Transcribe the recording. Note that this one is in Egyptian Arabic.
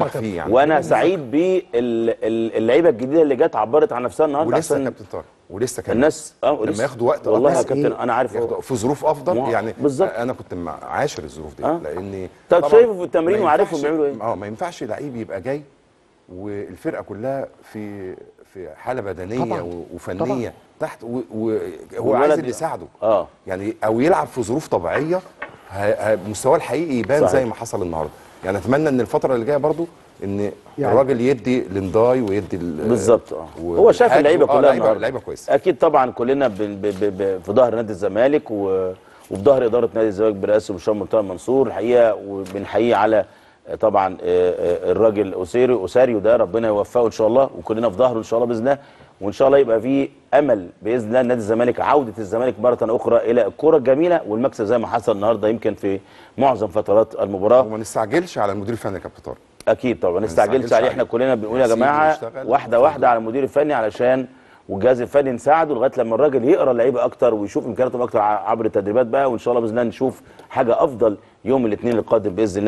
بنطمح فيه يعني وانا سعيد باللعيبه الجديده اللي جت عبرت عن نفسها النهارده ولسه عشان كابتن طارق ولسه كمان الناس اه لما لسه. ياخدوا وقت والله يا أكتر، كابتن انا عارف ياخدوا في ظروف افضل مع- يعني بالظبط. انا كنت مع- عاشر الظروف دي آه. لاني طب طبعاً شايفه في التمرين ما وعارفهم ينفعش- بيعملوا ايه. اه ما ينفعش لعيب يبقى جاي والفرقه كلها في في حاله بدنيه طبعاً. و- وفنيه طبعاً. تحت و- وهو والولد عايز اللي ي- يساعده اه يعني او يلعب في ظروف طبيعيه ه- ه- مستواه الحقيقي يبان صحيح. زي ما حصل النهارده يعني اتمنى ان الفتره اللي جايه برضو ان يعني- الراجل يدي لنداي ويدي ال- بالظبط اه و- هو شاف والحاج- اللعيبه آه، كلها لعيبه النهاردة. لعيبه كويسه اكيد طبعا كلنا ب... ب... ب... ب... في ظهر نادي الزمالك و... وفي ظهر اداره نادي الزمالك برئاسه هشام مرتضى منصور الحقيقه وبنحييه على آه، طبعا آه، آه، الراجل اوسيري اوساريو ده ربنا يوفقه ان شاء الله وكلنا في ظهره ان شاء الله باذن الله وان شاء الله يبقى في امل باذن الله نادي الزمالك عوده الزمالك مره اخرى الى الكره الجميله والمكسب زي ما حصل النهارده يمكن في معظم فترات المباراه وما نستعجلش على المدير الفني يا كابتن طارق اكيد طبعا ما نستعجلش نستعجلش عليه عليه. احنا كلنا بنقول يا نسيبه جماعه يشتغل. واحده واحده على المدير الفني علشان والجهاز الفني نساعده لغايه لما الراجل يقرا اللعيبه اكتر ويشوف امكانياتهم اكتر ع- عبر التدريبات بقى وان شاء الله باذن الله نشوف حاجه افضل يوم الاثنين القادم باذن الله